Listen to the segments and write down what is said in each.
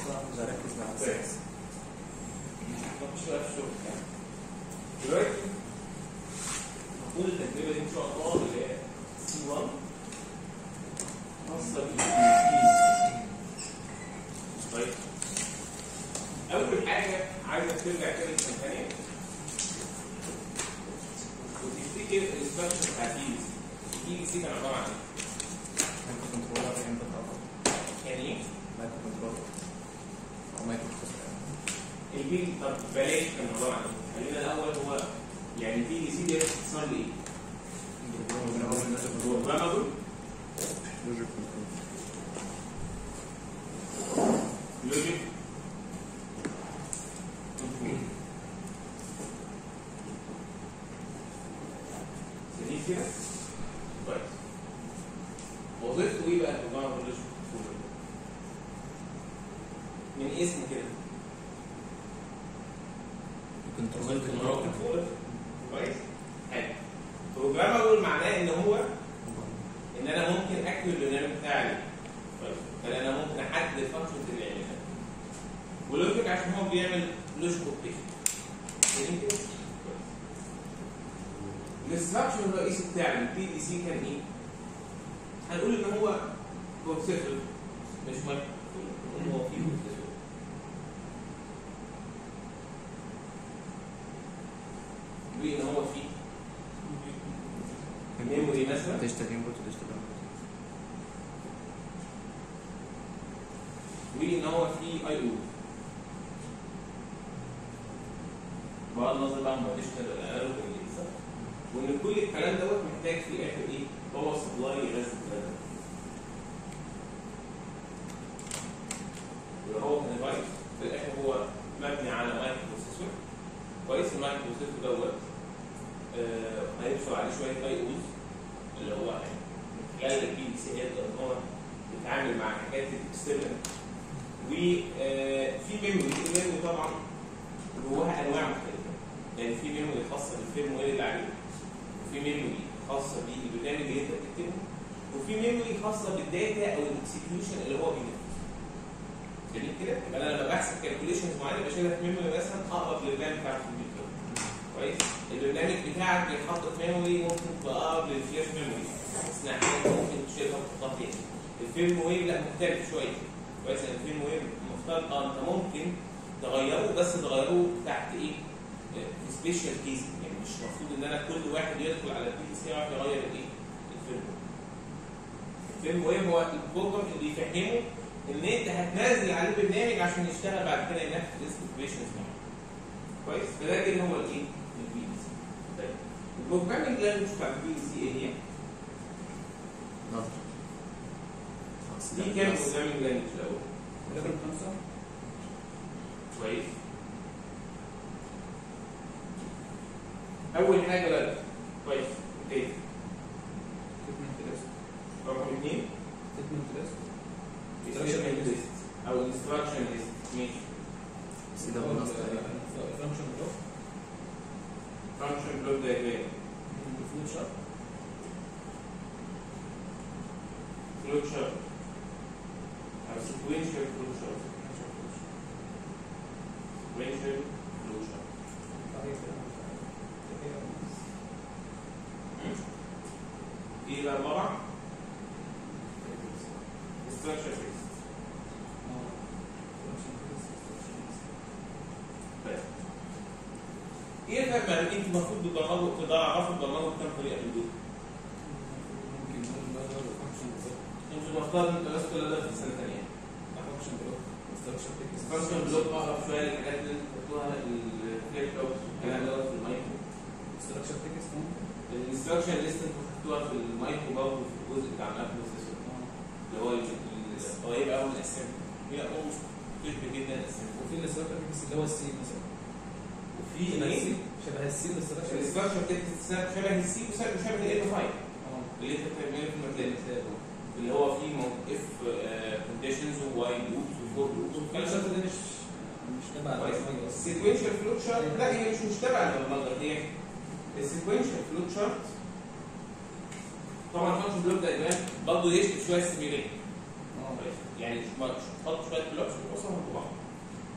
بصراحه مش هركز مع كويس. السكس مفيش وقت شغل يعني دلوقتي هنقول التجربه دي ان شاء الله اللي هي سي 1 خاصه بالكيز طيب اول حاجه عايزك ترجع كده للثانيه وتفتكر الانستراكشن بتاع كيز الكيز دي كان عباره عن ايه؟ مايكرو كنترولر يعني ده كان ايه؟ مايكرو كنترولر او مايكرو بروسيسور البي طب بلاش كان عباره عن ايه؟ خلينا الاول هو يعني البي دي سي دي اختصار لايه؟ بروجرامبل لوجيك كنترول لوجيك سليم كده؟ كويس وظيفته ايه بقى البروجرامبل لوجيك كنترول؟ من اسمه كده كنترول كنترول كويس؟ حلو بروجرامبل معناه ان هو ان انا ممكن اكتب البرنامج بتاعي طيب فانا انا ممكن احدد الفانكشنز اللي يعملها ولوجيك عشان هو بيعمل لوجيك اوبريشن فاهمين كده؟ الاستراكشر الرئيسي بتاع البي دي سي كان ايه؟ هنقول ان هو بروسيسور مش مايكرو ان هو فيه بروسيسور وان هو فيه ميموري مثلا ديجيتال انبوت وديجيتال اوتبوت وان هو في اي او بغض النظر بقى ما ديجيتال انالوج وان كل الكلام دوت محتاج في الاخر ايه؟ باور سبلاي يغذي الكلام ده. يبقى هو كديفايس في الاخر هو مبني على مايكرو بروسيسور كويس المايكرو بروسيسور دوت آه، هيحصل عليه شويه اي اوز اللي هو من خلال البي دي سي هيقدر ان هو يتعامل مع حاجات الاكسترنال وفي ميموري الميموري طبعا جواها انواع مختلفه يعني في ميموري خاصه بالفيرم وير اللي عليه وفي ميموري خاصه بالبرنامج اللي انت بتكتبه وفي ميموري خاصه بالداتا او الاكسكيوشن اللي هو بينفذ جميل كده يبقى انا لما بحسب كالكوليشنز معينه بشيلها في ميموري مثلا اقرب للبرنامج بتاع الكمبيوتر كويس البرنامج بتاعك بيتحط في ميموري ممكن تبقى اقرب للفلاش ميموري اثناء حاجه ممكن تشيلها وتحطها تاني الفيلم ويف لا مختلف شويه كويس يعني الفيلم ويف مختلف اه انت ممكن تغيره بس تغيره تحت ايه؟ في سبيشال كيس يعني مش المفروض ان انا كل واحد يدخل على البي سي يعرف يغير الايه؟ الفيلم الفيلم ويف هو البروجرام اللي بيفهمه ان انت هتنزل عليه برنامج عشان يشتغل بعد كده ينفذ السبيشنز معاه كويس فده كده هو الايه؟ البي دي سي طيب البروجرامنج لانجوج بتاع البي دي سي ايه هي؟ نظر دي كام بروجرامنج لانجوج الاول؟ ليفل خمسة كويس اول حاجه بقى كويس اوكي ستيتمنت ليست رقم اثنين ستيتمنت ليست instruction list او instruction list ماشي سي دبليو نص تقريبا فانكشن بلوك function block diagram فلوت شارت flow chart او sequential flow chart sequential flow chart ايه بقى الرابع instruction list طيب. ايه الفرق ما بين انتوا المفروض تدربوا تدربوا تدربوا بكام طريقه في الدول؟ ممكن نقول بقى فانكشن بلوك انتوا المفترض انتوا درستوا كل ده في السنه الثانيه فانكشن بلوك انستراكشن تكست فانكشن بلوك اقرب شويه للحاجات اللي انتوا بتاخدوها الفليب توب والكلام دوت في المايكرو انستراكشن تكست ممكن الانستراكشن ليست انتوا خدتوها في المايكرو برضه في الجزء بتاع المايكرو بروسيسور اللي هو ال- ال- قريب قوي من الاسمبلي هي almost قريب جدا الاسمبلي وفي الانستراكشن تكست اللي هو السي مثلا وفي شبه ايه؟ السي شبه السي الانستراكشن الانستراكشن تكست شبه السي وشبه ال 5 اه اللي انت بتعمله في الماتيريال اللي هو فيه اف كونديشنز وواي لوبس وفور لوبس الفانكشن ده مش مش تبع البرمجة اصلا السيكونشال فلو شارت لا هي مش مش تبع البرمجه هي السيكونشال فلو شارت طبعا فانكشن بلوك دايجرام برضه يشبه شويه السيميوليشن اه يعني مش مش تحط شويه بلوكس وتوصلهم ببعض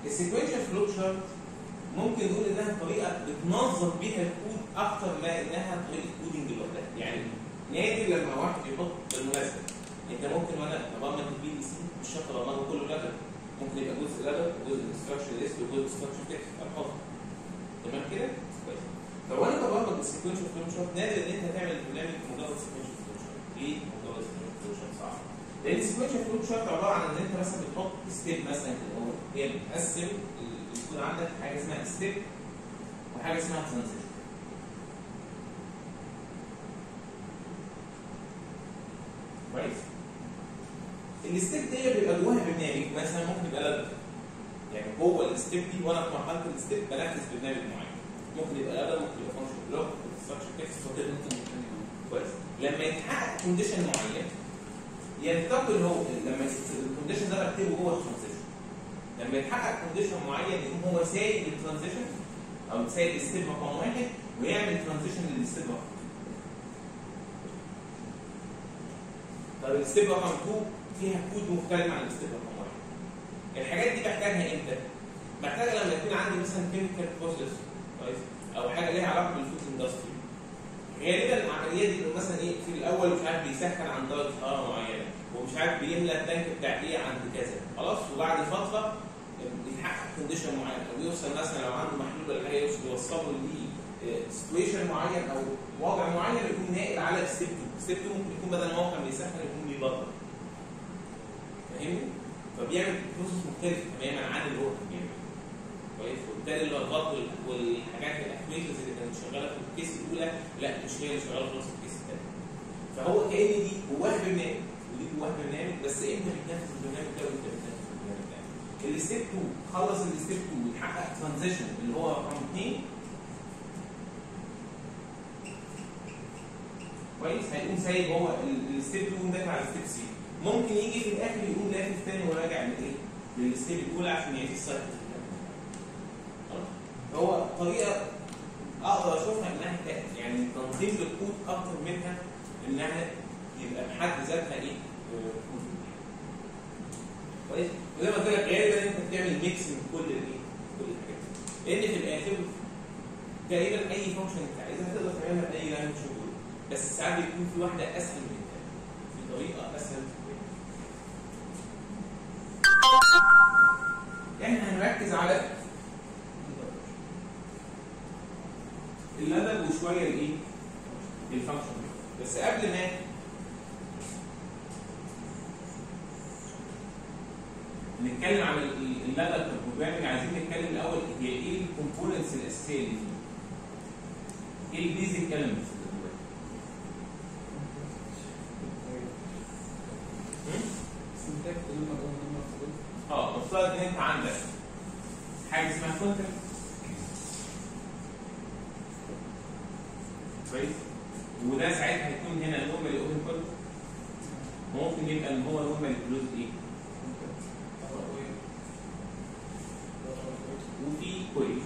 السيكونشال فلو شارت ممكن نقول انها طريقه بتنظم بيها الكود اكتر ما انها طريقه كودنج لوحدها يعني نادر لما واحد يحط بالمناسبه انت ممكن وانا برمج البي دي سي مش شرط ابرمجه كله لبن ممكن يبقى جزء لبن وجزء انستراكشن ليست وجزء انستراكشن تكست الحفظ تمام كده؟ كويس طب وانا ببرمج السيكونشال فلو شارت نادر ان انت تعمل برنامج مجرد سيكونشال فلو شارت ليه مجرد سيكونشال فلو شارت صعب؟ لان السيكونشال فلو شارت عباره عن ان انت مثلا بتحط ستيب مثلا كده اهو هي بتقسم يكون عندك حاجه اسمها ستيب وحاجه اسمها ترانزيشن كويس الستيب دي بيبقى جواها برنامج مثلا ممكن يبقى لبن يعني جوه الستيب دي وانا في مرحله الستيب بنفذ برنامج معين ممكن يبقى لبن ممكن يبقى فانكشن بلوك انستراكشن تكست وكده كويس لما يتحقق كونديشن معين ينتقل هو لما الكونديشن ده بكتبه جوه الترانزيشن لما يتحقق كونديشن معين يقوم هو سايب الترانزيشن او سايب الستيب رقم واحد ويعمل ترانزيشن للستيب رقم طب الستيب رقم 2 فيها كود مختلف عن الستيب رقم واحد الحاجات دي بحتاجها امتى؟ بحتاجها لما يكون عندي مثلا كيميكال بروسيس كويس او حاجه ليها علاقه بالفود اندستري غالبا العمليه دي بتبقى مثلا ايه في الاول مش عارف بيسخن عند درجه حراره معينه ومش عارف بيملى التانك بتاع ايه عند كذا خلاص وبعد فتره بيتحقق كونديشن معين او يوصل مثلا لو عنده محلول ولا حاجه يوصل يوصله ل سيتويشن معين او وضع معين يكون ناقل على ستيب 2 ستيب 2 ممكن يكون بدل ما هو كان بيسخن يكون بيبرد فاهمني؟ فبيعمل بروسس مختلف تماما عن اللي هو كان بيعمله كويس وبالتالي الارباط والحاجات الاكويشنز اللي كانت شغاله في الكيس الاولى لا مش هي اللي شغاله في نفس الكيس الثاني فهو كان دي جواها برنامج ودي جواها برنامج بس انت بتنفذ البرنامج ده وانت بتنفذ البرنامج ده الستيب 2 خلص الستيب 2 ويتحقق ترانزيشن اللي هو رقم 2 كويس هيقوم سايب هو الستيب 2 داخل على الستيب 3 ممكن يجي في الاخر يقوم لافف تاني وراجع لايه؟ للستيب الاولى عشان يعيد السايكل هو طريقه اقدر اشوفها انها ك- يعني تنظيم للكود اكتر منها انها يبقى بحد ذاتها ايه؟ آه، كود. كويس؟ وزي ما قلت لك غالبا انت بتعمل ميكس من كل الايه؟ كل الحاجات دي. لان في الاخر تقريبا اي فانكشن انت عايزها تقدر تعملها باي لانجوج موجوده بس ساعات بيكون في واحده اسهل من الثانيه في طريقه اسهل في الثانيه احنا هنركز على اللدب وشويه الايه؟ الفانكشن بس قبل ما نتكلم عن ال- اللدب البروجرامنج عايزين نتكلم الاول هي ايه الكومبوننتس الاساسيه اللي فيه؟ ايه البيزك elements اللي جواه؟ هم؟ سنتاك لما اول لما فضلت اه مفترض ان انت عندك حاجه اسمها كونتنت كويس وده ساعتها هيكون هنا نورمالي اوبن كونتنت ممكن يبقى ان هو نورمالي كلوز ايه وفي كويس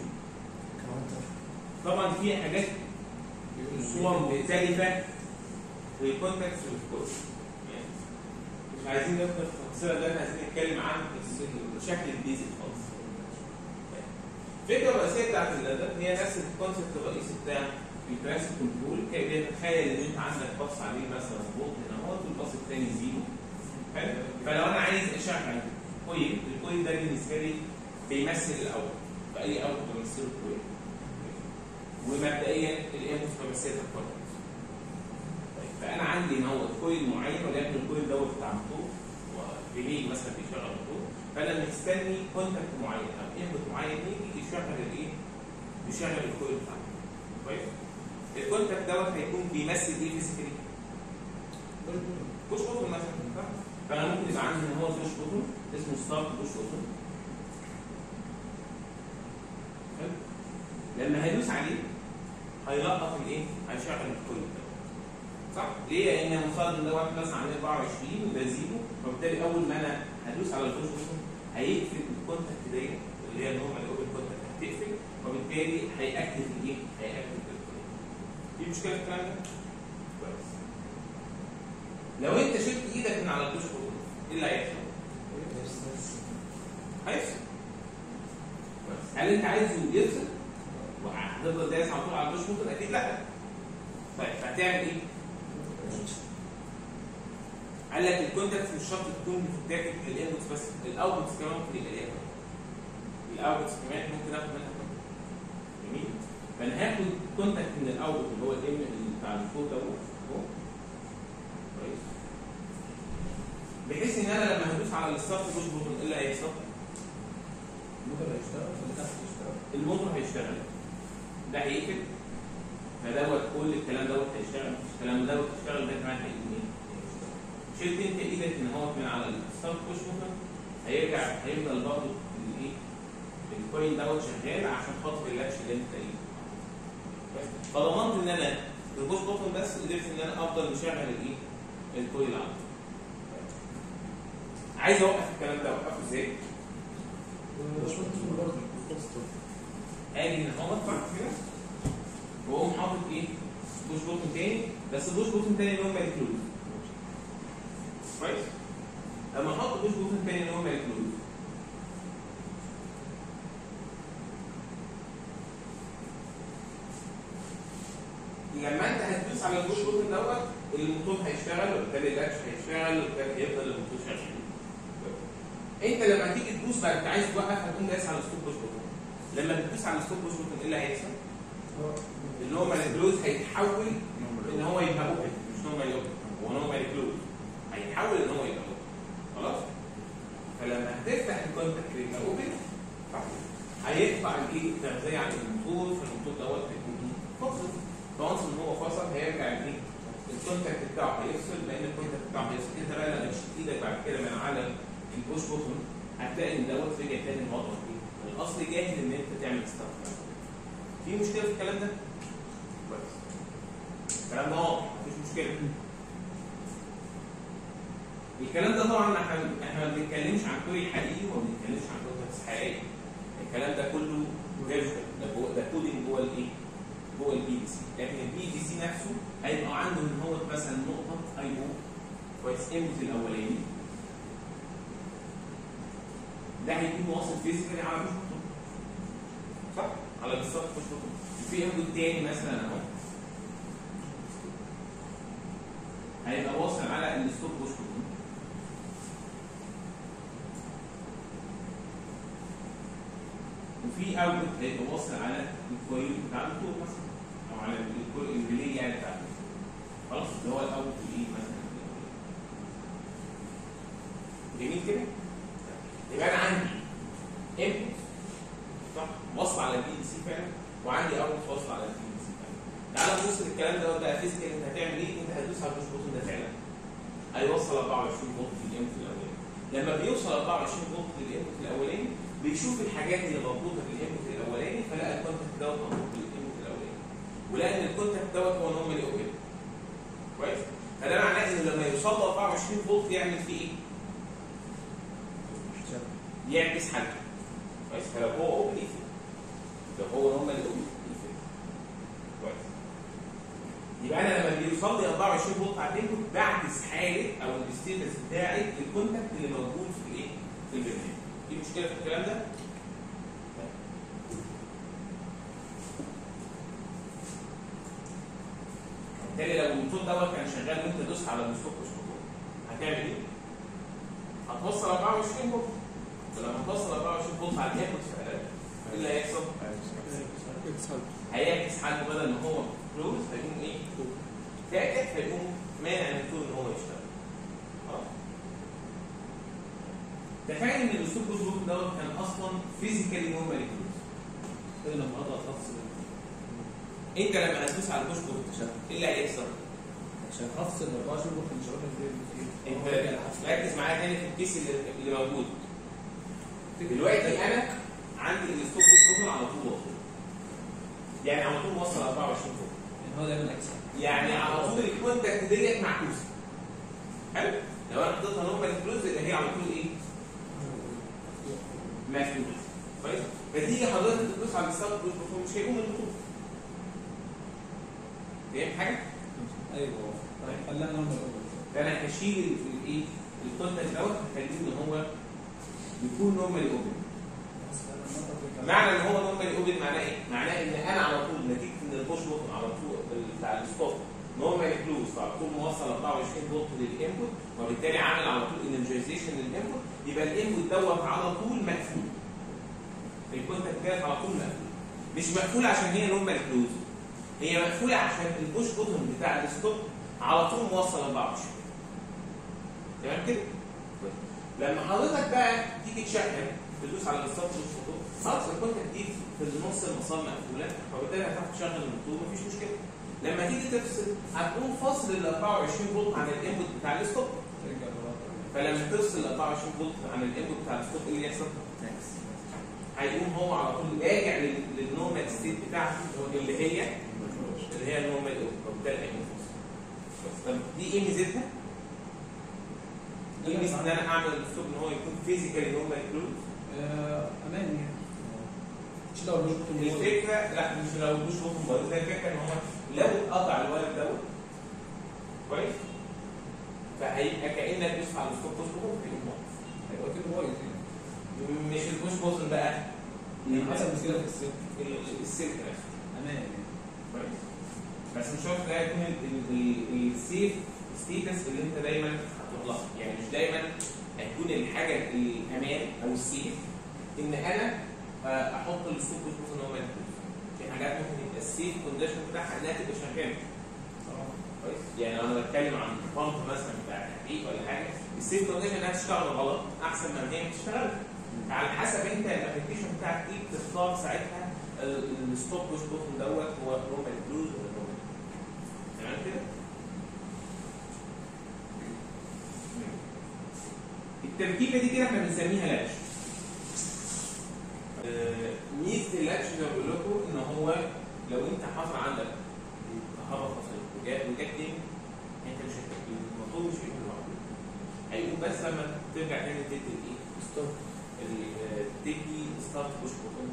طبعا في حاجات صور مختلفه في الكونتكست والكويس يعني مش عايزين ندخل في التفاصيل ده احنا عايزين نتكلم عن الشكل البيزك خالص الفكره الرئيسيه بتاعت الاداء هي نفس الكونسيبت الرئيسي بتاع الكلاسيك كنترول كان بيتخيل ان انت عندك باص عليه مثلا فولت هنا اهوت والباص الثاني زيرو حلو فلو انا عايز اشغل كويل الكويل ده بالنسبه لي بيمثل الاول فاي اوت بيمثله كويل ومبدئيا الانبوت بيمثلها الكويل طيب فانا عندي نوع كويل معين ولكن الكويل دوت بتاع موتور وريلي مثلا بيشغل موتور فانا مستني كونتاكت معين او انبوت معين يجي يشغل الايه؟ يشغل الكويل بتاعه كويس؟ الكونتاكت دوت هيكون بيمثل ايه فيزيكالي؟ بوش بوتون مثلا صح؟ فانا ممكن يبقى عندي ان هو بوش بوتون اسمه ستارت بوش بوتون حلو؟ لما هيدوس عليه هيلقط الايه؟ هيشغل الكويل ده صح؟ ليه؟ لان مفترض ان ده واحد مثلا عندي 24 وده زيرو فبالتالي اول ما انا هدوس على البوش بوتون هيقفل الكونتاكت ديت اللي هي النورمال اوبن كونتاكت هتقفل وبالتالي هيأكتف الايه؟ هيأكتف الكويل. في مشكله في الكلام ده؟ كويس. لو انت شلت ايدك من على البوش بوتون ايه اللي هيحصل؟ هيفصل هل انت عايزه يفصل وهتفضل دايس على طول على البوش بوتن اكيد لا طيب فهتعمل ايه؟ قال لك الكونتاكت مش شرط تكون بتتاكد الانبوتس بس الاوتبوتس كمان ممكن يبقى ليها الاوتبوتس كمان ممكن اخد منها contact. جميل فانا هاخد كونتاكت من الاوتبوت اللي هو الام اللي بتاع الفوق ده اهو كويس بحيث ان انا لما هدوس على الستارت بوش بوتن ايه اللي هيحصل؟ الموتور هيشتغل فاللي تحت يشتغل الموتور هيشتغل ده هيقفل فدوت كل الكلام دوت هيشتغل مفيش الكلام دوت هيشتغل ده كمان هيقوم ايه؟ هيشتغل. شلت انت ايدك ان هو من على الستارت بوش بوتن هيرجع هيفضل برضه الايه؟ الكوين دوت شغال عشان خاطر اللاتش اللي انت ايه؟ بس. فضمنت ان انا بالبوش بوتن بس قدرت ان انا افضل مشغل الايه؟ الكوين عندي. عايز اوقف الكلام ده اوقفه ازاي؟ مش ممكن برضه اجي من هنا بعد كده واقوم حاطط ايه؟ بوش بوتن تاني بس بوش بوتن تاني اللي هو مالكلوز كويس؟ لما احط بوش بوتن تاني اللي هو مالكلوز لما انت هتدوس على البوش بوتن دوت الموتور هيشتغل وبالتالي الاتش هيشتغل وبالتالي هيفضل الموتور شغال انت لما تيجي تدوس بقى انت عايز توقف هتقوم دايس على الستوب بوش بوتن لما تدوس على الستوب بوش بوتن ايه اللي هيحصل؟ اللي هو مالكلوز هيتحول ان هو يبقى اوبن مش نورمال اوبن هو نورمال كلوز هيتحول ان هو يبقى اوبن خلاص فلما هتفتح الكونتاكت يبقى اوبن هيقطع الايه التغذيه عن الموتور فالموتور دوت هيكون ايه؟ فاصل فونس ان هو فصل هيرجع الايه الكونتاكت بتاعه هيفصل لان الكونتاكت بتاعه هيفصل انت بقى لما تشيل ايدك بعد كده من على البوش بوتن هتلاقي ان دوت رجع تاني الوضع ايه الاصل جاهز ان انت تعمل ستارت في مشكله في الكلام ده؟ كويس الكلام ده واضح مفيش مشكله الكلام ده طبعا احنا احنا ما بنتكلمش عن كوري حقيقي وما بنتكلمش عن كونتاكتس حقيقيه الكلام ده كله فيرجوال ده جوه ده كودنج جوه الايه؟ جوه البي دي سي لكن البي دي سي نفسه هيبقى عنده ان هو مثلا نقطه اي او كويس انبوت الاولاني ده هيكون واصل فيزيكالي على مش بوتون صح؟ على بالظبط مش بوتون في انبوت تاني مثلا اهو هيبقى واصل على الستوب بوش بوتون وفي اوتبوت هيبقى واصل على الكويل بتاع الموتور مثلا او على الكويل الريلي يعني بتاع الموتور خلاص اللي هو الاوتبوت الايه مثلا جميل كده؟ يبقى انا عندي انبوت صح واصل على البي دي سي فعلا وعندي اوتبوت واصل على البي دي سي فعلا تعال نبص للكلام ده بقى فيزيكال انت هتعمل ايه؟ انت هتدوس على البوش بوتن ده فعلا هيوصل 24 فولت في الانبوت الاولاني لما بيوصل 24 فولت في الانبوت الاولاني بيشوف الحاجات اللي مربوطه بالانبوت الاولاني فلقى الكونتاكت دوت مربوط بالانبوت الاولاني ولقى ان الكونتاكت دوت هو نورمالي اوبن كويس فده معناه ان لما يوصل له 24 فولت يعمل فيه ايه؟ يعكس حاجه كويس فلو هو اوبن يقفل لو هو نورمالي اوبن يقفل كويس يبقى انا لما بيوصل لي 24 فولت على الانبوت بعكس حاله او الستيتس بتاعي الكونتاكت اللي موجود في الايه؟ في البرنامج في مشكله في الكلام ده؟ بالتالي لو الموتور دوت كان شغال وانت دوست على الستوب مش موتور هتعمل ايه؟ هتوصل 24 فولت ولما توصل 24 فولت على الانبوت فعلا ايه اللي هيحصل؟ هيعكس حاجه بدل ما هو كلوز هيقوم ايه؟ فاكر هيقوم مانع الموتور ان هو يشتغل. خلاص؟ تخيل ان الاسلوب بوش بوك دوت كان اصلا فيزيكالي نورمالي كلوز. كده لما اضغط افصل انت لما هتدوس على البوش بوك ايه اللي هيحصل؟ عشان افصل 24 ممكن مش عارف ازاي انت ركز معايا تاني في الكيس اللي, اللي موجود. دلوقتي انا عندي الاسلوب بوش بوك على طول واصل. يعني على طول وصل 24 فوق. ان هو دايما اكسب يعني على طول الكونتاكت ديت معكوسه. حلو؟ لو انا حطيتها نورمال كلوز يبقى هي على طول ايه؟ مفلوس. كويس؟ فتيجي حضرتك تدوس على الستارت بوش بوتون مش هيقوم الموتور. فاهم حاجه؟ ايوه طيب خلينا نعمل فانا هشيل الايه؟ الكونتاكت دوت هخليه ان هو يكون نورمالي اوبن. بس انا النقطه دي معنى ان هو نورمالي اوبن معناه ايه؟ معناه ان انا على طول نتيجه ان البوش بوتن على طول بتاع الستوب نورمالي كلوز فعلى طول موصل 24 فولت للانبوت وبالتالي عامل على طول انرجيزيشن للانبوت يبقى الانبوت دوت على طول مقفول الكونتاكت ديت على طول مقفول مش مقفول عشان هي نورمال كلوز هي مقفوله عشان البوش بوتن بتاع الستوب على طول موصل 24 تمام كده؟ لما حضرتك بقى تيجي تشغل تدوس على الستارت والفوتو خلاص الكونتاكت دي في النص المسار مقفوله فبالتالي هتعرف تشغل الموتور مفيش مشكله لما تيجي تفصل هتقوم فاصل ال 24 فولت عن الانبوت بتاع الستوب ترجع لورا فلما تفصل ال 24 فولت عن الانبوت بتاع الستوب ايه اللي يحصل؟ تانكس هيقوم هو على طول راجع لل- للنورمال ستيت بتاعته اللي هي اللي هي النورمال وبالتالي هيقوم فاصل طب دي ايه ميزتها؟ ايه ميزه ان انا اعمل الستوب ان هو يكون فيزيكالي نورمال كلوز آه، امان يعني مش لو مش بطل الفكره لا مش لو مش بوتن بايظ هي الفكره ان هو لو اتقطع الواير دوت كويس فهيبقى كانك بتدوس على الستوب بوش بوتن في الإطلاق. هيبقى كده بايظ يعني مش البوش بوتن بقى يعني حسب مشكله في السلك ال- السلك نفسه امان يعني كويس بس مش شرط ده يكون ال- ال- السيف ستيتس اللي انت دايما هتروح لها يعني مش دايما هيكون الحاجه الامان او السيف ان انا آه، احط الستوب بوش بوتن ان هو ما يدخلش. في حاجات ممكن يبقى السيف كونديشن بتاعها انها تبقى شغاله كويس يعني لو انا بتكلم عن بامب مثلا بتاع تحقيق ولا حاجه السيف كونديشن انها تشتغل غلط احسن ما هي تشتغل على حسب انت الابلكيشن بتاعك ايه بتختار ساعتها ال- الستوب بوش بوتن دوت هو نورمال كلوز ولا نورمال تمام كده؟ التركيبه دي كده احنا بنسميها لاتش آه، ميزه اللاتش زي ما بقول لكم ان هو لو انت حصل عندك كهرباء فصل وجات وجات تاني انت مش هت- الموتور مش هيقوم لوحده هيقوم بس لما ترجع تاني تدي الايه؟ ستوب تدي ستارت بوش بوتون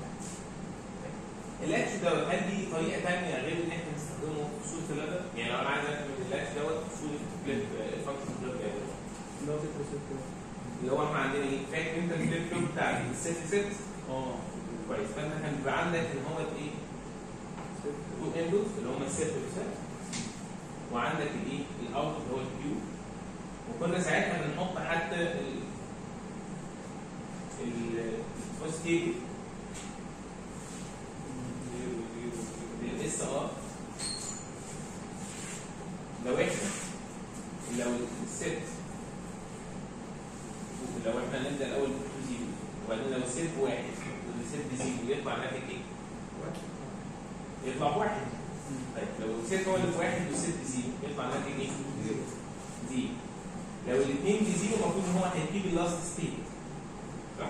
اللاتش دوت هل دي طريقه ثانيه غير ان احنا نستخدمه في صوره اللدى؟ يعني لو انا عايز اعمل اللاتش دوت في صوره فليب فانكشن فليب اللي هو تلك وست اللي هو احنا عندنا ايه؟ فاكر انت الفليب فلوب بتاع الست ست؟ اه كويس فانت كان بيبقى عندك ان هو ايه؟ تو انبوت اللي هم الست والست وعندك الايه؟ الاوت اللي هو الكيو وكنا ساعتها بنحط حتى ال ال الفوستيبل الاس ار لو احنا لو الست لو احنا نبدا الاول بزيرو وبعدين لو الست واحد والست بزيرو يطلع ناتج ايه؟ يطلع واحد طيب لو الست هو اللي في واحد والست بزيرو يطلع ناتج ايه؟ زيرو لو الاثنين بزيرو المفروض ان هو هيجيب اللاست ستيت صح؟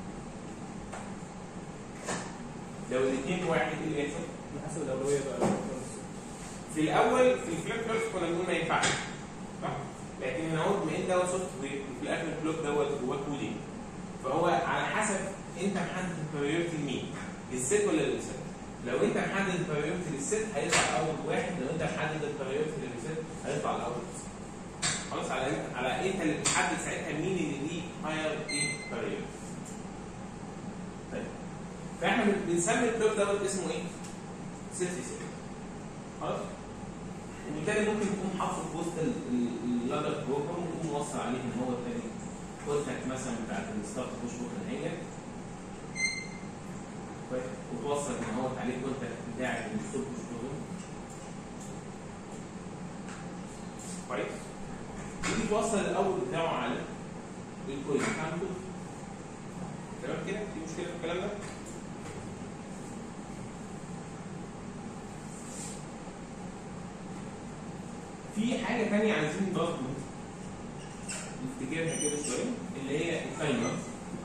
لو الاثنين بواحد ايه اللي يحصل؟ على حسب الاولويه بقى في الاول في الفليب فلوبس كنا بنقول ما ينفعش صح؟ لكن هنا هو بما ان دوت سوفت وير وفي الاخر الفلوب دوت جواه كودينج فهو على حسب انت محدد البريورتي لمين؟ للست ولا للست؟ لو انت محدد البريورتي للست هيطلع اول واحد لو انت محدد البريورتي للست هيطلع الاول خلاص على انت على انت اللي بتحدد ساعتها مين اللي ليه هاير ايه بريورتي طيب فاحنا بنسمي الفلوب دوت اسمه ايه؟ ست في ست خلاص وبالتالي ممكن تكون حاطه في وسط اللادر بروجرام وتقوم موصل عليه ان هو التاني كونتاكت مثلا بتاعت الستارت بوش بوتن هي كويس وتوصل ان هو عليه كونتاكت بتاع الستوب بوش بوتن كويس ودي توصل الاول بتاعه على الكويس فهمتوا؟ تمام كده؟ في مشكله في الكلام ده؟ في حاجة تانية عايزين برضه نفتكرها كده شوية اللي هي التايمر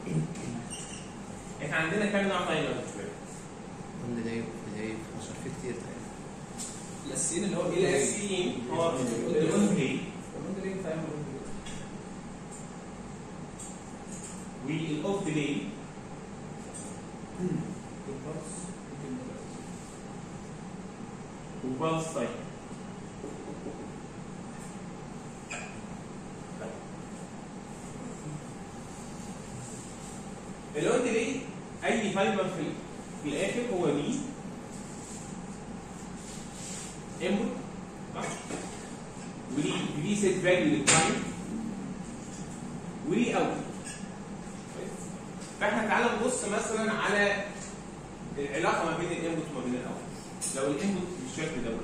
احنا عندنا كام نوع تايمر شوية؟ قلنا ده ده عشان في كتير تقريبا الاساسيين اللي هو الأساسيين هو الأون بلاي الرد ليه فاهم الرد ليه والأوف بلاي البارس ممكن نبقى وبالس تايمر الأون بلاي اي تايمر في في الاخر هو ليه انبوت وليه ريسيت فاليو للتايم وليه اوت فاحنا تعالى نبص مثلا على العلاقه ما بين الانبوت وما بين الاوت لو الانبوت بالشكل دوت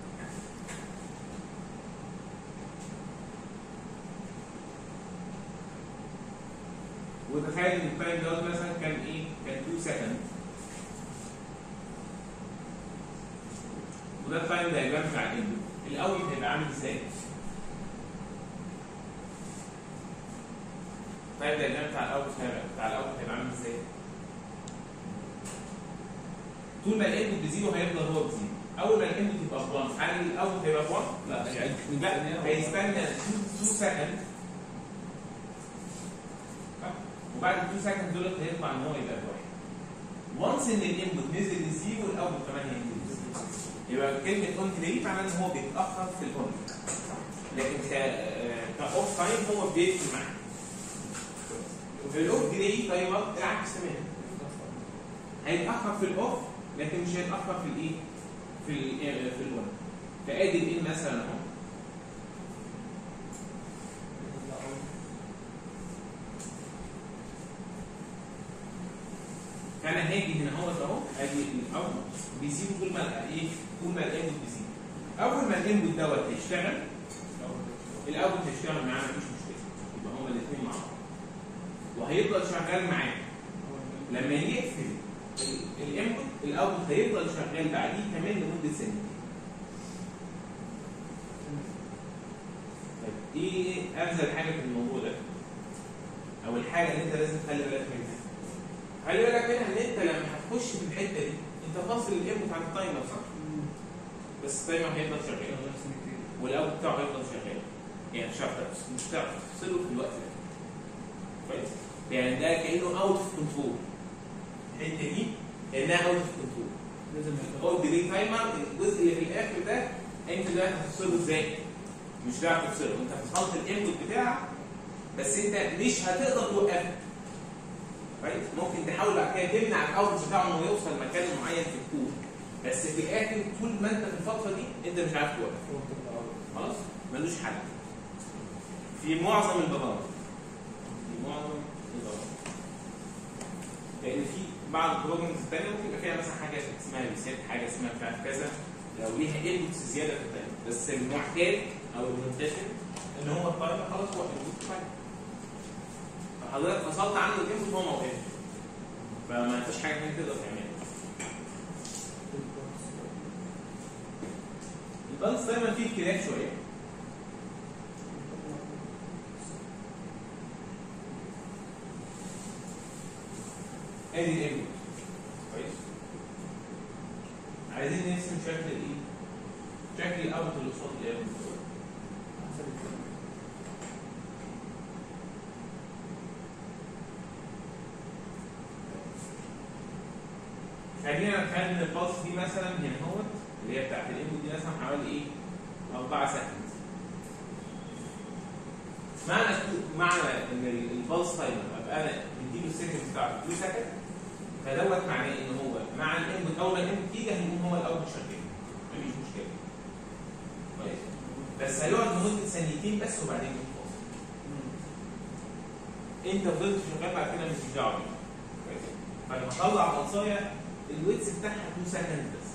وتخيل ان التايم دوت مثلا كان ايه؟ كان 2 سكند وده التايم دايجرام بتاع الانبوت الاوت هيبقى عامل ازاي؟ التايم دايجرام بتاع الاوت هيبقى بتاع الاوت هيبقى عامل ازاي؟ طول ما الانبوت بزيرو هيفضل هو بزيرو اول ما الانبوت يبقى ب 1 هل الاوت هيبقى ب 1؟ لا يعني لا هيستنى 2 سكند وبعد 2 سكند دول هيطلع ان هو يبقى بواحد وانس ان الانبوت نزل لزيرو الاوتبوت كمان هينزل لزيرو يبقى كلمه اون ديلي معناها ان هو بيتاخر في الاون لكن ك كاوف تايم هو بيقفل معاك وفي الاوف ديلي تايمر العكس تماما هيتاخر في الاوف لكن مش هيتاخر في الايه؟ في ال في الاون فادي الان مثلا اهو فانا هاجي هنا اهوت اهو ادي الاول بيزيد طول ما ايه طول ما الانبوت بيزيد اول ما الانبوت دوت هيشتغل الاوتبوت هيشتغل معاه مفيش مشكله يبقى هما الاثنين مع بعض وهيفضل شغال معاه لما يقفل الانبوت الاوتبوت هيفضل شغال بعديه كمان لمده سنتين طيب ايه انزل حاجه في الموضوع ده او الحاجه اللي انت لازم تخلي بالك منها خلي بالك منها ان انت لما هتخش في الحته دي انت فاصل الانبوت عن التايمر صح؟ بس التايمر هيفضل شغال والاوت بتاعه هيفضل شغال يعني مش هتعرف مش هتعرف تفصله في الوقت ده كويس؟ يعني ده كانه اوت اوف كنترول الحته دي كانها اوت اوف كنترول لازم هو ديلي تايمر الجزء اللي في الاخر ده انت دلوقتي هتفصله ازاي؟ مش هتعرف تفصله انت فصلت الانبوت بتاعك بس انت مش هتقدر توقفه كويس ممكن تحاول بعد كده تمنع الاوت بتاعه انه يوصل مكان معين في الكود بس في الاخر طول ما انت في الفتره دي انت مش عارف توقف خلاص ملوش حل في معظم البرامج في معظم البرامج لان في بعض البروجرامز الثانيه ممكن يبقى فيها مثلا حاجه اسمها ريسيت حاجه اسمها مش عارف كذا لو ليها انبوتس زياده في الثانيه بس المعتاد او المنتشر ان هو التايمر خلاص هو انبوت تايمر فحضرتك فصلت عنه الانبوت هو ما وقفش فما فيش حاجه ثانيه تقدر تعملها البلس دايما فيه اختلاف شويه ادي الانبوت كويس عايزين نرسم شكل الايه؟ شكل الاوت اللي قصاد الانبوت خلينا نتخيل ان البلس دي مثلا هنا اهوت اللي هي بتاعت الانبوت دي مثلا حوالي ايه؟ 4 سكند. معنى معنى ان البلس تايمر ابقى انا مديله السكند بتاعته 2 سكند فدوت معناه ان هو مع الانبوت اول ما الانبوت يجي هيقوم هو الاول شغال مفيش مشكله. كويس؟ بس هيقعد لمده ثانيتين بس وبعدين يقوم فاصل. انت فضلت شغال بعد كده مش دعوه بيه. كويس؟ فلما اطلع بلصايه الويتس بتاعها 2 سكند بس.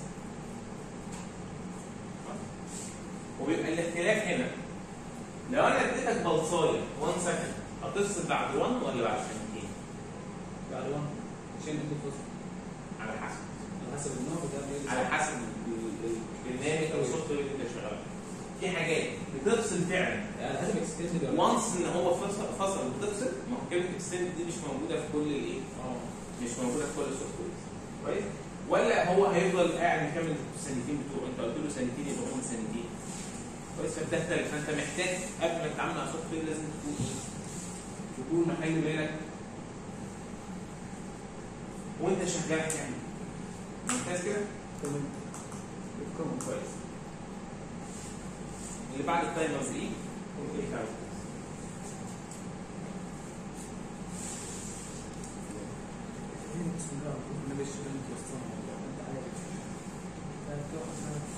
وبيبقى الاختلاف هنا لو انا اديتك بلصايه 1 سكند هتفصل بعد 1 ولا بعد ثانيتين؟ بعد وان عشان انت تفصل على حسب على حسب النوع ده على حسب ال- ال- البرنامج او السوفت وير اللي انت شغال عليه. في حاجات بتفصل فعلا على حسب اكستندد وانس ان هو فصل فصل بتفصل ما هو كلمه اكستند دي مش موجوده في كل الايه؟ اه مش موجوده في كل السوفت وير كويس؟ ولا هو هيفضل قاعد مكمل السنتين بتوعه انت قلت له سنتين يبقى هم سنتين كويس فبتختلف فانت محتاج قبل ما تتعامل مع سوفت وير لازم تكون ايه؟ تكون مخلي بالك وانت شغال هتعمل إيه؟ ممتاز كده؟ تمام يفكرهم كويس اللي بعد التايمرز ايه؟ اوكي تعالوا بسم الله المفروض النبي الشغل اللي توصلنا والله انت عارف لا تقف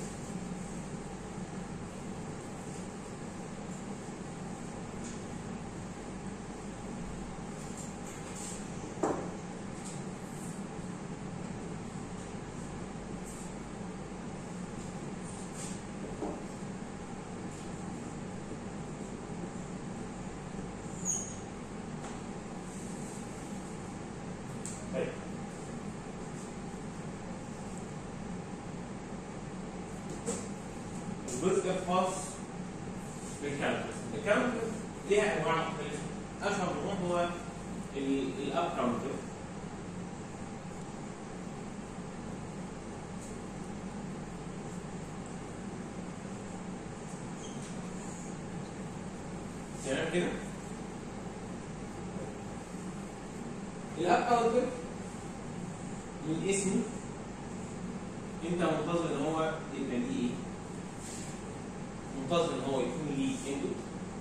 طيب الجزء الخاص بالكاونتر الكاونتر ليها انواع مختلفه اشهر نوع هو الاب كاونتر تمام كده الاب كاونتر من اسمه انت منتظر ان هو يبقى ليه ايه؟ منتظر ان هو يكون ليه انبوت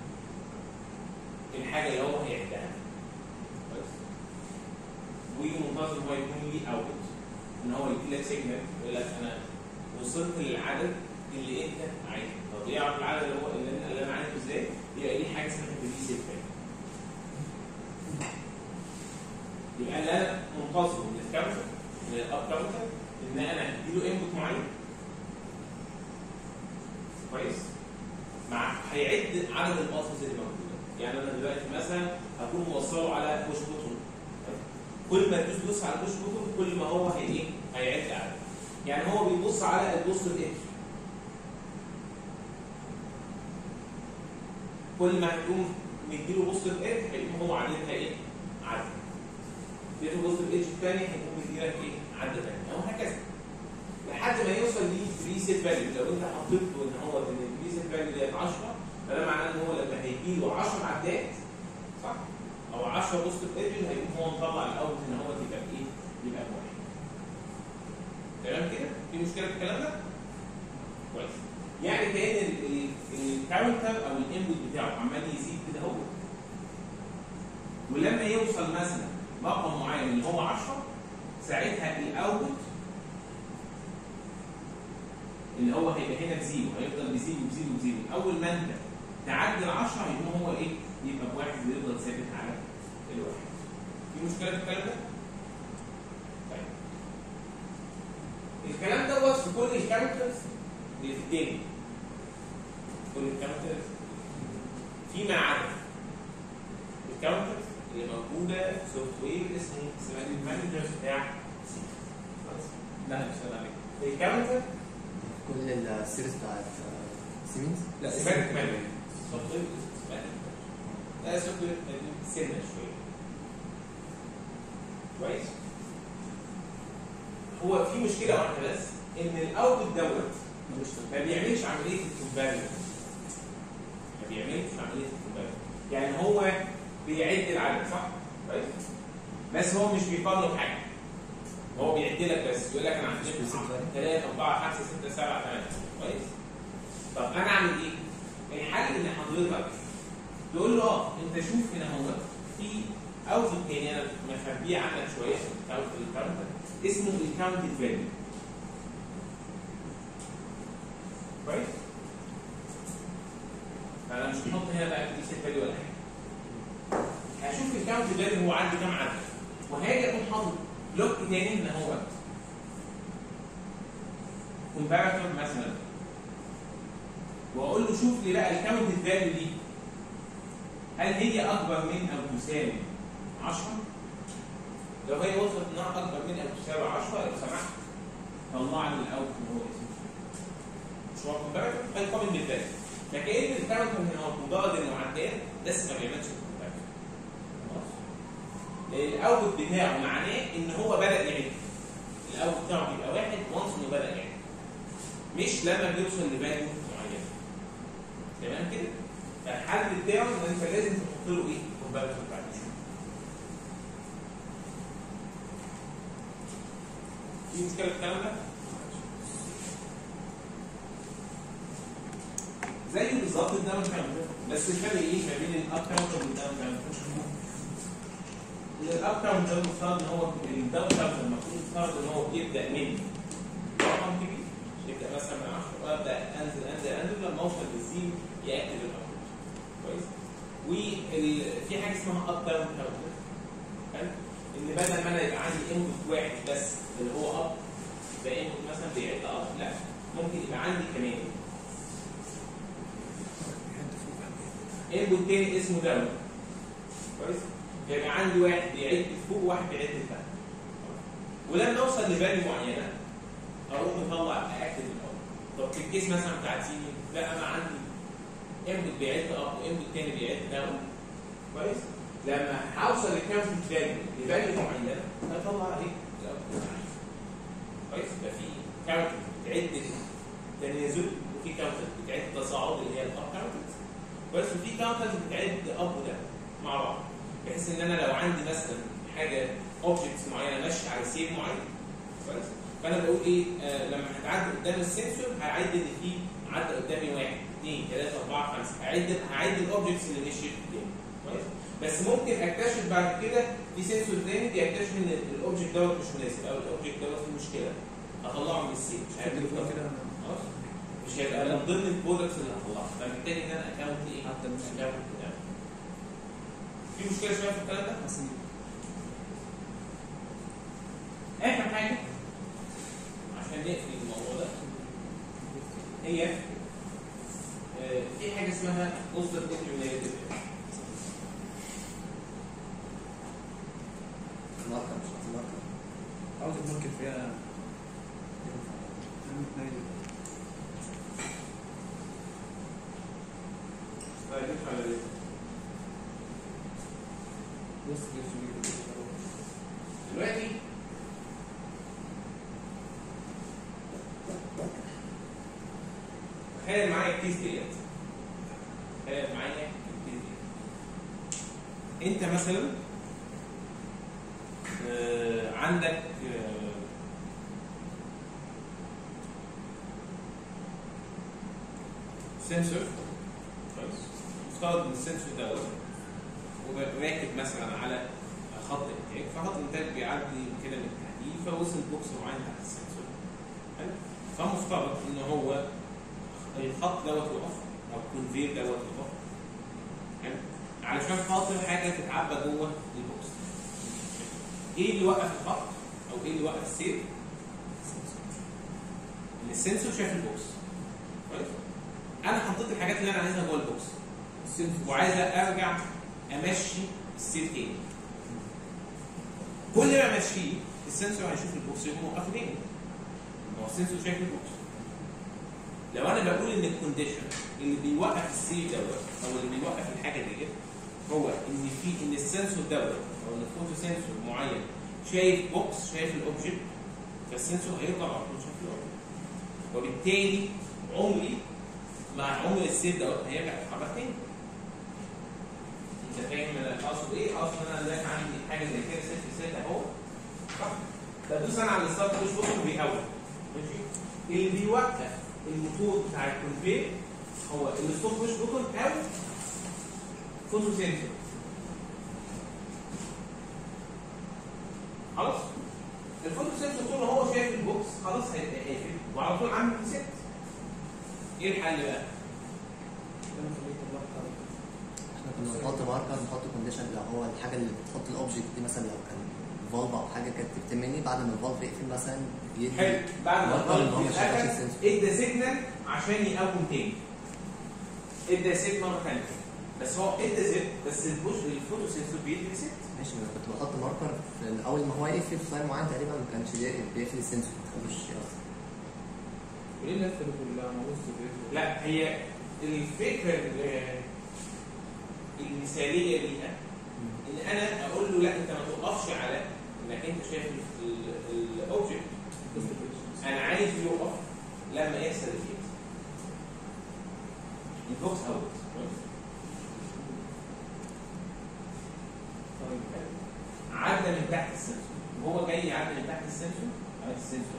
الحاجه اللي هو هيعدها بس ومنتظر ان هو يكون ليه اوتبوت ان هو يدي لك سيجنال يقول لك انا وصلت للعدد اللي انت عايزه طب يعرف العدد اللي هو اللي انا, اللي أنا عايزه ازاي؟ يبقى ليه حاجه اسمها ريليز افكت يبقى اللي انا منتظر من الكاونتر من الاب كاونتر ان انا اديله انبوت معين كويس مع هيعد عدد الباصز اللي موجوده يعني انا دلوقتي مثلا هكون موصله على بوش بوتون كل ما تدوس دوس على البوش بوتون كل ما هو هي ايه هيعد عدد يعني هو بيبص على البوست الايدج كل ما هتقوم مديله بوست الايدج هيقوم هو عددها ايه عدد اديته بوست الايدج الثاني هيقوم مديلك ايه عدد ثاني وهكذا لحد ما يوصل لبريسيت فاليو لو انت حطيت له ان هو ان البريسيت فاليو ديت 10 فده معناه ان هو لما هيجي له 10 عدات صح او 10 بوست ايدج هيقوم هو مطلع الاوت ان هو يبقى بايه؟ يبقى بواحد تمام كده؟ في مشكله في الكلام ده؟ كويس يعني كان الكاونتر او الانبوت بتاعه عمال يزيد كده اهو ولما يوصل مثلا رقم معين اللي هو 10 ساعتها الاوتبوت اللي هو هيبقى هنا بزيرو هيفضل بزيرو بزيرو بزيرو اول ما انت تعدي ال 10 هيكون هو ايه؟ يبقى بواحد ويفضل ثابت على الواحد. في مشكله في الكلام ده؟ طيب. الكلام دوت في كل الكاركترز اللي في الدنيا. كل الكاركترز فيما عدا الكاونترز اللي موجوده في سوفت وير اسمه اسمها المانجرز بتاع سي. خلاص؟ لا مش هذا عليك الكاونتر كل السيريز بتاعت سيمنز لا سيبك منه سوفت وير لا سوفت وير سنه شويه كويس هو في مشكله واحده بس ان الاوتبوت دوت ما بيعملش عمليه الكومباريزون ما بيعملش عمليه الكومباريزون يعني هو بيعد العدد صح؟ كويس بس هو مش بيقارن حاجه هو بيعد لك بس يقول لك انا عندي 3 4 5 6 7 8 كويس طب انا اعمل ايه؟ الحل ان حضرتك تقول له اه انت شوف هنا هو في اوتبوت تاني انا مخبيه عنك شويه اوت في الكاونتر اسمه الكاونتد فاليو كويس؟ فانا مش هحط هنا بقى بريسيت فاليو ولا حاجه هشوف الكاونت فاليو هو عندي كام عدد وهاجي اقوم حاطط بلوك تاني ان هو كومباراتور مثلا واقول له شوف لي بقى الكاونت فاليو دي هل هي اكبر من او تساوي 10 لو هي وصلت انها اكبر من او تساوي 10 لو سمحت طلع لي الاوت اللي هو اسمه مش هو كومباراتور هيقابل بالفاليو لكن الكاونتر هنا هو مجرد انه عداد بس ما بيعملش كومباراتور خلاص الاوت بتاعه معناه ان هو بدا يعد الاوت بتاعه بيبقى واحد وانس انه بدا يعد مش لما بيوصل لفاليو معينه تمام كده فالحل بتاعه ان انت لازم تحط له ايه كومباراتور بعد شويه في مشكله في الكلام ده زيه بالظبط الداون كاونتر بس الفرق ايه ما بين الاب كاونتر والداون كاونتر الاب كاونت ده المفترض ان هو الداون كاونت المفروض المفترض ان هو يبدا من رقم كبير يبدا مثلا من 10 وابدا انزل انزل انزل لما اوصل للزيرو ياكتف الاوتبوت كويس وفي حاجه اسمها اب داون كاونت حلو ان بدل ما انا يبقى عندي انبوت واحد بس اللي هو اب يبقى انبوت مثلا بيعد اب لا ممكن يبقى عندي كمان انبوت تاني اسمه داون كويس يبقى عندي واحد بيعد فوق وواحد بيعد تحت ولما اوصل لفاليو معينه اقوم مطلع اكتف الاول طب في الكيس مثلا بتاعت سيني لا انا عندي انبوت بيعد اب وانبوت تاني بيعد داون كويس لما هوصل للكاونت فاليو لفاليو معينه هطلع ايه؟ الاوتبوت كويس يبقى في كاونت بتعد تنازل وفي كاونت بتعد تصاعد اللي هي الاب كاونت كويس وفي كاونتر بتعد اب وده مع بعض بحيث ان انا لو عندي مثلا حاجه اوبجكتس معينه ماشيه على سيف معين كويس فانا بقول ايه آه لما هتعدي قدام السنسور هعد ان في عدى قدامي واحد اثنين ثلاثه اربعه خمسه هعد هعد الاوبجكتس اللي مشيت قدامي كويس بس ممكن اكتشف بعد كده في سنسور تاني بيكتشف ان الاوبجكت دوت مش مناسب او الاوبجكت دوت فيه مشكله اطلعه من السيف مش عارف التليفون كده خلاص مش هيبقى من ضمن البرودكتس اللي هطلعها فمحتاج ان انا اكونت ايه؟ حتى مش اكونت كده في مشكله شويه في الكلام ده؟ حاسين اخر حاجه عشان نقفل الموضوع ده هي آه، في حاجه اسمها مصدر دوكيومنتيف ماركة مش قصدي ماركة عاوز الماركت فيها طيب ندخل على ايه؟ بص كده دلوقتي تخيل معايا الكيس ديت تخيل معايا الكيس ديت انت مثلا آه، عندك آه، سنسور كويس مفترض ان السنسور دوت وراكب مثلا على خط انتاج فخط الانتاج بيعدي كده من تحتيه فوصل بوكس معين تحت السنسور حلو فمفترض ان هو الخط دوت يقف او الكونفير دوت يقف حلو علشان خاطر حاجه تتعبى جوه البوكس ايه اللي وقف الخط او ايه اللي وقف السير؟ ان السنسور شاف البوكس كويس انا حطيت الحاجات اللي انا عايزها جوه البوكس وعايز ارجع امشي السير تاني كل ما امشيه السنسور هيشوف البوكس يقوم موقفه تاني ما هو السنسور شايف البوكس لو انا بقول ان الكونديشن اللي بيوقف السير دوت او اللي بيوقف الحاجه ديت هو ان في ان السنسور دوت او ان الفوتو سنسور معين شايف بوكس شايف الاوبجكت فالسنسور هيرجع على طول شايف الاوبجكت وبالتالي عمري مع عمر السير دوت هيرجع يتحرك تاني انت فاهم انا اقصد ايه؟ اقصد ان انا دلوقتي عندي حاجه زي كده ست ست اهو صح؟ بدوس انا على الستارت بوش بوتن بيهوي ماشي؟ اللي بيوقف الموتور بتاع الكونفير هو الستوب بوش بوتن او فوتو سنسور خلاص؟ الفوتو سنسور طول ما هو شايف البوكس خلاص هيبقى قافل وعلى طول عامل ريست ايه الحل بقى؟ احنا كنا بنحط ماركر نحط كونديشن لو هو الحاجة اللي بتحط الاوبجكت دي مثلا لو كان فالف او حاجة كانت تكتمني بعد ما الفالف يقفل مثلا يدي حلو بعد ما ماركر ان هو ما الفالف شغلش يتقفل السنسور ادى سيجنال عشان يقوم تاني ادى سيجنال مره ثانيه بس هو ادى زد بس البوش الفوتو سنسور بيدي ريست ماشي ما انا كنت بحط ماركر في اول ما هو يقفل في تايم معين تقريبا ما كانش بي- بيقفل السنسور ما تخلوش يقف. وليه اللفه دي كلها ما بص كده لا هي الفكره ال- المثاليه ليها ان انا اقول له لا انت ما تقفش على انك انت شايف الاوبجكت انا عايز يقف لما يحصل الفيز البوكس اوت عدى من تحت السنسور وهو جاي يعدي من تحت السنسور على السنسور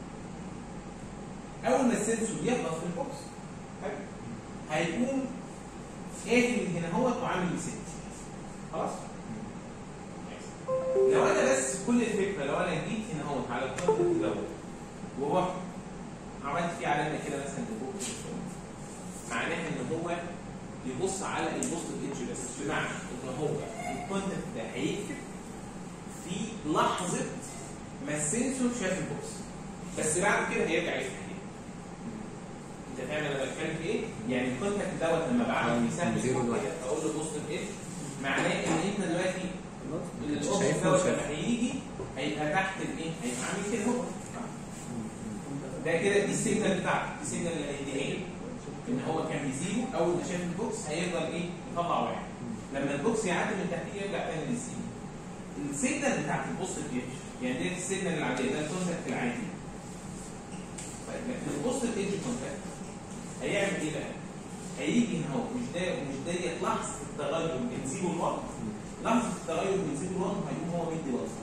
اول ما السنسور يخبط في البوكس حلو هيقوم قافل هنا هو وعامل ريست خلاص لو انا بس كل الفكره لو انا جيت هنا اهوت على الكونتنت دوت ورحت عملت فيه علامه كده مثلا لفوق كده. معناها ان هو يبص على البوست ايدج بس بمعنى ان هو الكونتنت ده هيكتب في لحظه ما السنسور شاف البوكس بس بعد كده هيرجع يفتح تاني. انت فاهم انا بتكلم في ايه؟ يعني الكونتنت دوت لما بعمل مثال من زيرو لواحد. اقول له بوست ايدج معناه ان انت دلوقتي كنتش الاوبجكت شايفه دوت وشايفه. لما هيجي هيبقى تحت الايه؟ هيبقى عامل كده هو ده كده دي السيجنال بتاعته دي السيجنال اللي هيديها لي ان هو كان بيزيرو اول ما شاف البوكس هيفضل ايه؟ يطلع واحد لما البوكس يعدي من تحتيه يرجع تاني للزيرو السيجنال بتاعت البوست ايدج يعني دي السيجنال العاديه ده الكونتاكت العادي طيب لكن البوست ايدج كونتاكت هيعمل ايه بقى؟ هيجي هنا هو مش ده مش ديت لحظه التغير من زيرو لواحد لحظه التغير من زيرو لواحد هيقوم هو مدي وصفه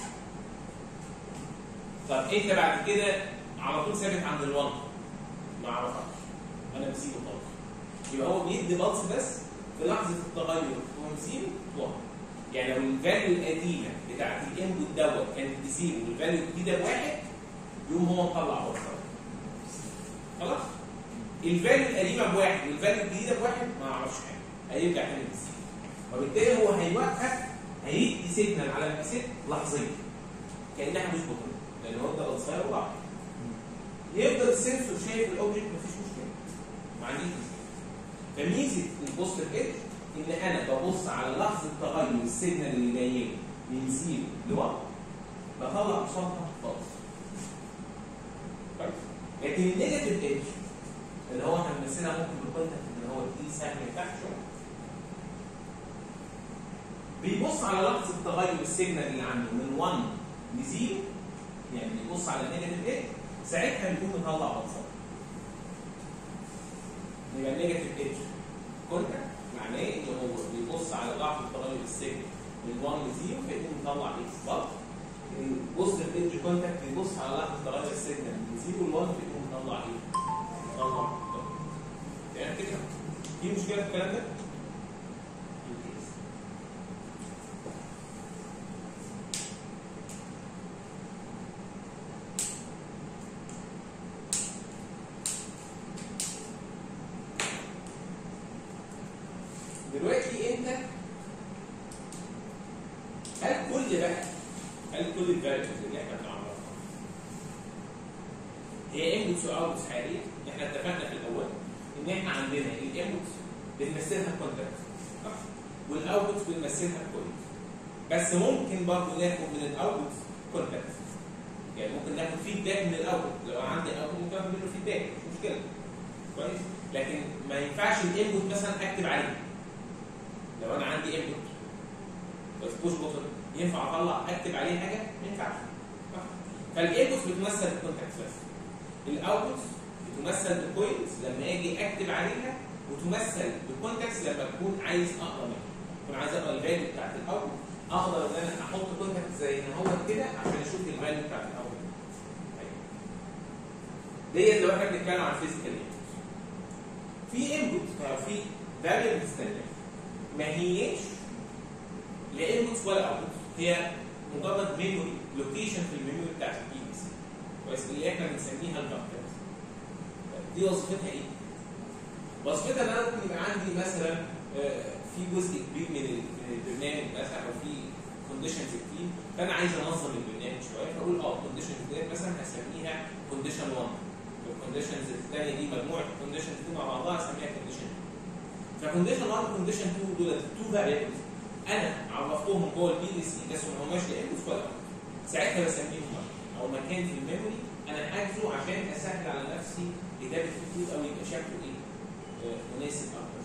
طب انت بعد كده على طول ثابت عند الوان ما اعرفهاش انا بسيبه خالص يبقى هو بيدي بلس بس في لحظه التغير من زيرو لواحد يعني لو الفاليو القديمه بتاعت الانبوت دوت كانت بزيرو والفاليو الجديده بواحد يقوم هو مطلع وصفه خلاص الفاليو القديمه بواحد والفاليو الجديده بواحد ما اعرفش حاجه هيرجع تاني للزيرو وبالتالي هو هيوقف هيدي سيجنال على الكاسيت لحظيه كانها مش بطل لان هو ده صغير وضعف يفضل السنسور شايف الاوبجكت مفيش مشكله ما عنديش مشكله فميزه البوست ايدج ان انا ببص على لحظه تغير السيجنال اللي جاي لي من زيرو لواحد بطلع قصادها خالص كويس لكن النيجاتيف ايدج اللي هو هنمثلها ممكن بالكونتاكت اللي هو دي سهم تحت شويه بيبص على لحظه تغير السيجنال اللي عنده من 1 ل 0 يعني بيبص على النيجاتيف ايه ساعتها بيكون مطلع واتساب يبقى النيجاتيف ايدج كونتاكت معناه ان هو بيبص على لحظه تغير السيجنال من 1 ل 0 فيكون مطلع ايه بالظبط البوزيتيف ايدج كونتاكت بيبص على لحظه تغير السيجنال من 0 ل 1 فيكون مطلع ايه؟ مطلع تمام كده؟ في مشكله في الكلام ده؟ دلوقتي انت هل كل بقى هل كل الفاريبلز اللي احنا بنعرفها هي انبوتس واوتبوتس حقيقيه؟ احنا اتفقنا في الاول ان احنا عندنا الانبوتس بنمثلها بكونتاكت والاوتبوتس بنمثلها بكوينت بس ممكن برضه ناخد من الاوتبوتس كونتاكت يعني ممكن ناخد فيدباك من الاوتبوت لو انا عندي اوتبوت ممكن اخد منه فيدباك مش مشكله كويس لكن ما ينفعش الانبوت مثلا اكتب عليه لو انا عندي انبوت بس بوش بوتن ينفع اطلع اكتب عليه حاجه ما ينفعش صح؟ فالانبوت بتمثل بالكونتاكت بس الاوتبوت بتمثل بالكوينتس لما اجي اكتب عليها وتمثل بالكونتاكس لما اكون عايز اقرا منها اكون عايز اقرا الفاليو بتاعت الاوتبوت اقدر ان انا احط كونتاكت زي ما هو كده عشان اشوف الفاليو بتاعت الاوتبوت ديت لو احنا بنتكلم عن فيزيكال في انبوت في فاريبلز ثانيه ما هيش لا انبوتس ولا اوتبوتس هي مجرد ميموري لوكيشن في الميموري بتاعت البي بي سي كويس اللي احنا بنسميها الكاركترز دي وظيفتها ايه؟ وظيفتها ان انا ممكن يبقى عندي مثلا آه، في جزء كبير من ال- من البرنامج مثلا او في كونديشنز كتير فانا عايز انظم البرنامج شويه فاقول اه الكونديشنز ديت مثلا هسميها كونديشن 1 والكونديشنز الثانيه دي مجموعه الكونديشنز دي مع بعضها هسميها كونديشن فكونديشن 1 وكونديشن 2 دول تو فاريبلز انا عرفتهم جوه البي ال سي بس ما هماش لانبوتس ولا outputs. ساعتها بسميهم بقى. او مكان في الميموري انا حاجزه عشان اسهل على نفسي كتابه الكود او يبقى شكله ايه؟ آه، مناسب اكتر.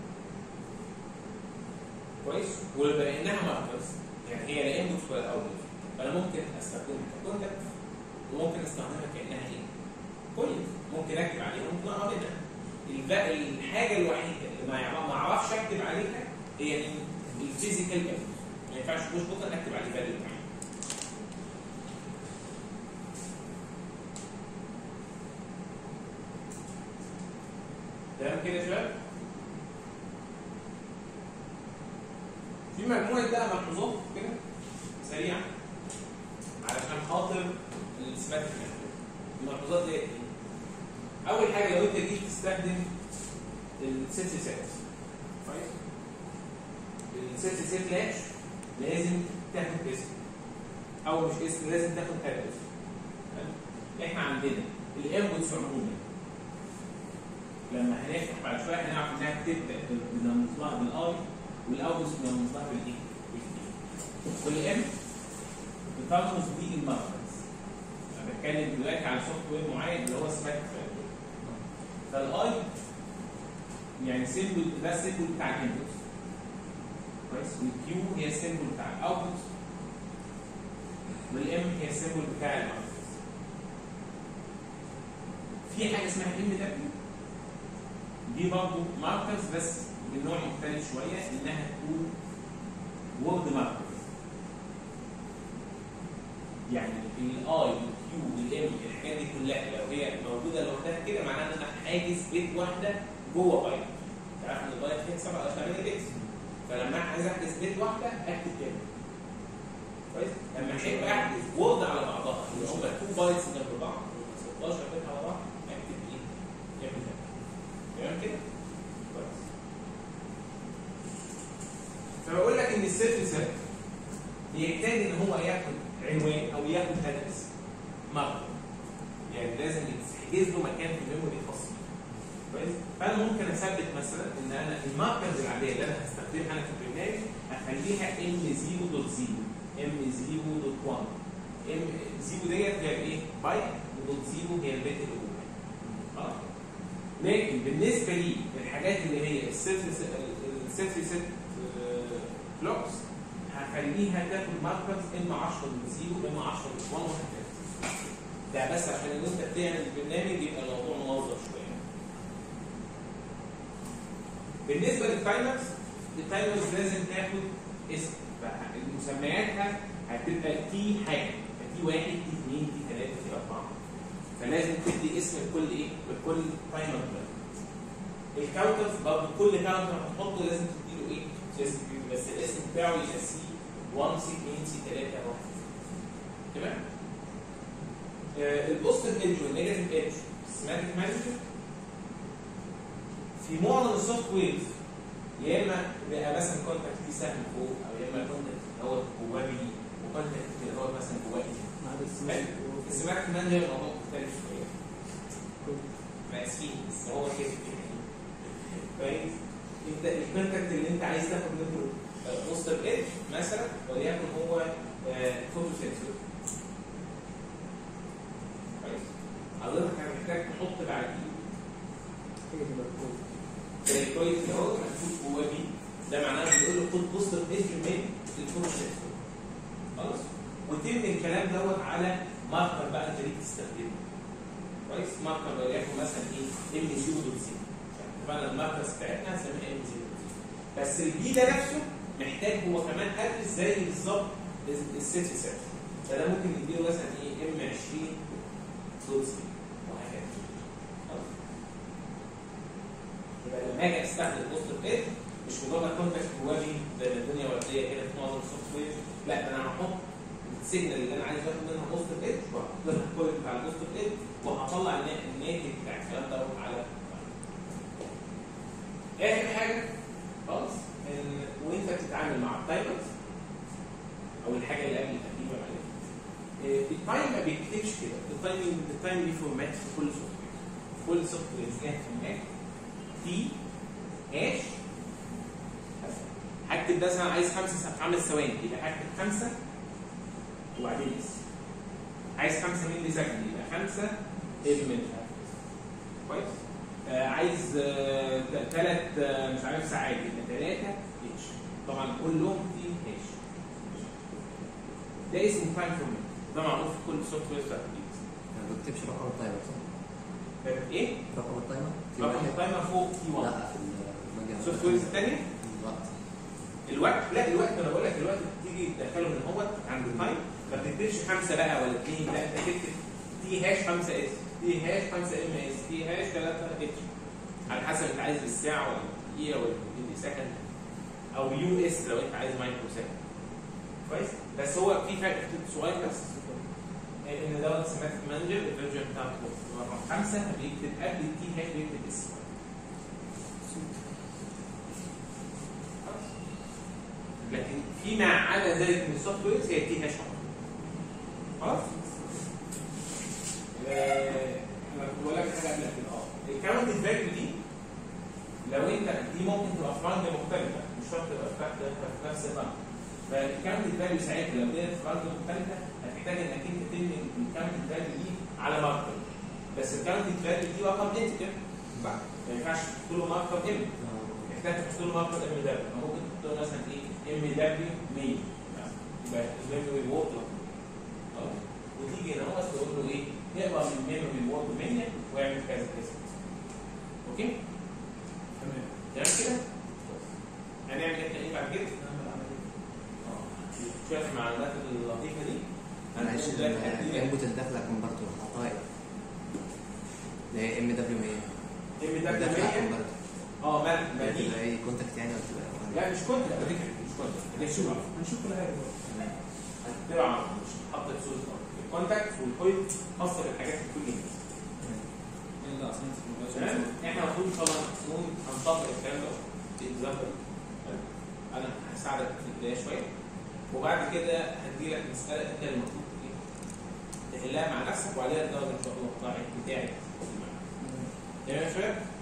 كويس؟ وبما انها ماركرز يعني هي لا انبوتس ولا اوتبوتس فانا ممكن استخدمها ككونتاكت وممكن استخدمها كانها ايه؟ كويس ممكن اكتب عليها وممكن اقرا منها. الب- الحاجه الوحيده اللي ما يعرف- ما اعرفش اكتب عليها هي الفيزيكال انبوت ما ينفعش بوش بوتن اكتب عليه فاليو معين تمام كده يا شباب؟ في مجموعه بقى ملحوظات كده سريعه مخاطر السماتيك الملحوظات ديت ايه؟ اول حاجه لو انت جيت تستخدم السيتي سيت كويس السيتي سيت لاتش لازم تاخد اسم او مش اسم لازم تاخد هدف احنا عندنا الانبوتس عموما لما هنفتح بعد شويه هنعرف انها بتبدا بنمطها بالاي والاوتبوتس بنمطها بالايه؟ والام بترمز بالماركرز انا بتكلم دلوقتي على سوفت وير معين اللي هو سماك فالاي يعني سيمبل ده السيمبل بتاع الانبوت كويس والكيو هي السيمبل بتاع الاوتبوت والام هي السيمبل بتاع الماركرز في حاجه اسمها ام دبليو دي برضه ماركرز بس من نوع مختلف شويه انها تكون وورد ماركرز يعني الاي والكيو والام الحاجات دي كلها لو هي موجوده لوحدها كده معناها ان انا حاجز بيت واحده جوه بايت انت عارف ان البايت فيها 7 او 8 بيتس فلما عايز احجز بيت واحده اكتب كده كويس لما احب احجز وورد على بعضها اللي هم 2 بايتس جنب بعض 16 بيت على بعض اكتب ايه؟ اعمل ده تمام كده؟ كويس فبقول لك ان السيرفي سيرفي بيحتاج ان هو ياخد عنوان او ياخد هدف مره يعني لازم يتحجز له مكان في الميموري خاص بيه كويس فانا ممكن اثبت مثلا ان انا الماركرز العاديه اللي انا هستخدمها انا في البرنامج اخليها ام 0.0 ام 0.1 ام 0 ديت هي ايه؟ بايت ودوت 0 هي البيت اللي جوه خلاص لكن بالنسبه لي الحاجات اللي هي السيرفي السيرفي سيت بلوكس هخليها تاخد ماركرز اما 10 من 0 اما 10 من 1 وهكذا ده بس عشان ان انت بتعمل البرنامج يبقى الموضوع منظم شويه بالنسبه للتايمرز التايمرز لازم تاخد اسم مسمياتها هتبقى تي حاجه تي واحد تي اثنين تي ثلاثه تي اربعه فلازم تدي اسم لكل ايه؟ لكل تايمر ده الكاونترز برضه كل كاونتر هتحطه لازم تديله ايه؟ اسم بس الاسم بتاعه ينسيه 1 سي 2 سي 3 1 تمام؟ آه البوزيتيف ايدج والنيجاتيف ايدج سيماتيك مانجمنت في معظم السوفت ويرز يا اما بيبقى مثلا كونتاكت فيه سهم فوق او يا اما كونتاكت اللي هو جواه بي وكونتاكت اللي هو مثلا جواه ايه السماك مانجر الموضوع مختلف شويه مقاسين بس هو كده كويس انت الكونتاكت اللي انت عايز تاخد منه بوستر ايدج مثلا وليكن هو فوتو سنسور كويس حضرتك محتاج تحط بعديه زي كويس اللي هو مكتوب جواه بي ده معناه بيقول له خد بوستر ايدج من الفوتو سنسور خلاص وتم الكلام دوت على ماركر بقى انت ليك تستخدمه كويس ماركر وليكن مثلا ايه ام 0 دوت سي طبعا الماركرز بتاعتنا هنسميها ام 0 بس البي ده نفسه محتاج هو كمان ادرس زي بالظبط السيتي سيت فده ممكن نديله مثلا ايه ام 20 دوت سي وهكذا يبقى لما اجي استخدم بوست ايد مش مجرد كونتاكت جواه زي ما الدنيا ورديه كده في معظم السوفت وير لا ده انا هحط السيجنال اللي انا عايز اخد منها بوست ايد واحط لها الكود بتاع البوست ايد وهطلع الناتج بتاع الكلام ده على اخر حاجه خالص ان وانت بتتعامل مع التايمرز او الحاجه اللي قبل التقييم عليها التايم ما بيكتبش كده التايم التايم ليه فورمات في كل سوفت وير كل سوفت وير ليها فورمات تي هاش هكتب مثلا عايز خمسه خمس ثواني يبقى هكتب خمسه وبعدين اس عايز 5 مللي سكند يبقى 5 ال من كويس آه عايز ثلاث آه مش عارف ساعات يبقى 3 اتش طبعا كلهم في اتش ده اسمه تايم فورمات ده معروف في كل سوفت وير بتاعت ما بكتبش رقم التايمر صح؟ ايه؟ رقم التايمر؟ في رقم واحد؟ التايمر فوق تي 1 لا في المجال السوفت ويرز الثانيه الوقت الوقت لا الوقت انا بقول لك الوقت بتيجي تدخله من هو عند التايم ما بتكتبش خمسه بقى ولا اثنين لا انت تكتب تي هاش 5 اس تي هاش 5 ام اس تي هاش 3 اتش على حسب انت عايز بالساعه ولا بالدقيقه ولا بالملي سكند او يو اس لو انت عايز مايكرو سكند كويس بس هو في فرق صغير بس ان دوت سيماتيك مانجر الفيرجن بتاعته رقم خمسه بيكتب قبل التي هاش بيكتب اسم خلاص؟ لكن فيما عدا ذلك من السوفت ويرز هي تي هاش فقط. خلاص؟ آه، انا كنت بقول لك حاجه قبل كده اه الكاونت فاليو دي لو انت دي ممكن تبقى في رنج مختلفه مش شرط تبقى في تحت في نفس الرنج فالكاونت فاليو ساعتها لو كانت في رنج مختلفه هتحتاج انك انت تبني الكاونت فاليو دي على ماركر بس الكاونت فاليو دي رقم انتجر ما ينفعش تحط له ماركر ام محتاج تحط له ماركر ام دبليو ممكن تحط له مثلا ايه ام دبليو 100 يبقى الميموري وورد خلاص وتيجي هنا هو تقول له ايه اقرا من الميموري وورد 100 واعمل كذا كذا اوكي تمام تمام كده هنعمل احنا ايه بعد كده نعمل عمليه شويه المعلومات اللطيفه دي معلش هنقول لك هدي لك الانبوت اللي داخله كونفرتر حطها ايه؟ اللي هي ام دبليو 100 ام دبليو داخله 100 كونفرتر اه ما ما دي تبقى ايه كونتاكت يعني ولا تبقى لا مش كنت لا مش كنت هنشوف هنشوف كل حاجه دلوقتي هتبقى مش حاطط صوره الكونتاكت والبوينت خاصه بالحاجات الكل يلا عشان تمام احنا المفروض ان شاء الله نقوم هنطبق الكلام ده باكزامبل انا هساعدك في البدايه شويه وبعد كده هدي لك مساله انت المفروض ايه تحلها مع نفسك وعليها الدرجه ان شاء الله بتاعت بتاعت تمام يا شباب